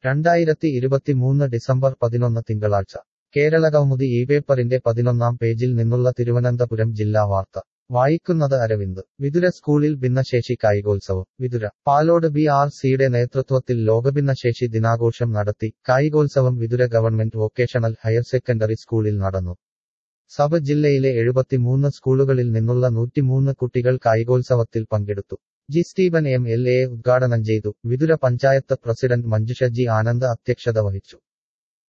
രണ്ടായിരത്തി ഇരുപത്തിമൂന്ന് ഡിസംബർ പതിനൊന്ന് തിങ്കളാഴ്ച കേരളകൗമുദി ഈ പേപ്പറിന്റെ പതിനൊന്നാം പേജിൽ നിന്നുള്ള തിരുവനന്തപുരം ജില്ലാ വാർത്ത വായിക്കുന്നത് അരവിന്ദ് വിതുര സ്കൂളിൽ ഭിന്നശേഷി കായികോത്സവം വിതുര പാലോട് ബി ആർ സിയുടെ നേതൃത്വത്തിൽ ലോകഭിന്നശേഷി ദിനാഘോഷം നടത്തി കായികോത്സവം Vithura government vocational higher secondary സ്കൂളിൽ നടന്നു സബ് ജില്ലയിലെ എഴുപത്തിമൂന്ന് സ്കൂളുകളിൽ നിന്നുള്ള നൂറ്റിമൂന്ന് കുട്ടികൾ കായികോത്സവത്തിൽ പങ്കെടുത്തു G Steven M L A ഉദ്ഘാടനം ചെയ്തു വിതുര പഞ്ചായത്ത് പ്രസിഡന്റ് മഞ്ജുഷ ജി ആനന്ദ് അധ്യക്ഷത വഹിച്ചു